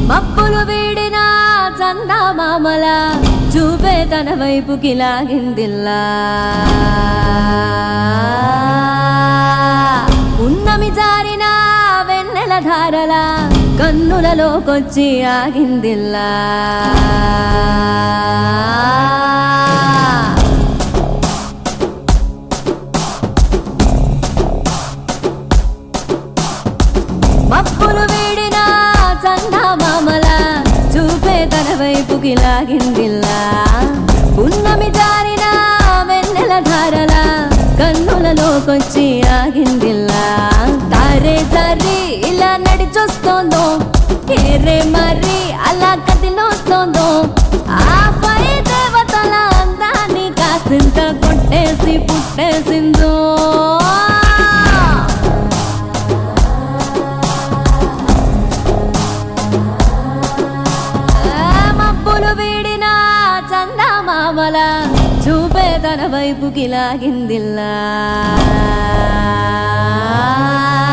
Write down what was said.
మప్పులు వీడిన చందమామల చూపే తన వైపుకి లాగిందిల్లా ఉన్నమి జారిన వెన్నెల ధారల కన్నులలోకొచ్చి ఆగిందిల్లా మప్పులు వీడిన చందమామల చూపే తన వైపుకి లాగిందిల్లా ఉన్నమి జారిన వెన్నెల ధారల కన్నులలోకొచ్చి ఆగిందిల్లా తారే తరి ఇలా నడిచొస్తోందో ఏరే మరి అలా కదిలోస్తోందో ఆ పై దేవతల అందాన్ని కాసింత కొట్టేసి పుట్టేసిందో ఆ మబ్బులు వీడిన చందమామల చూపే తన వైపుకి లాగిందిల్లా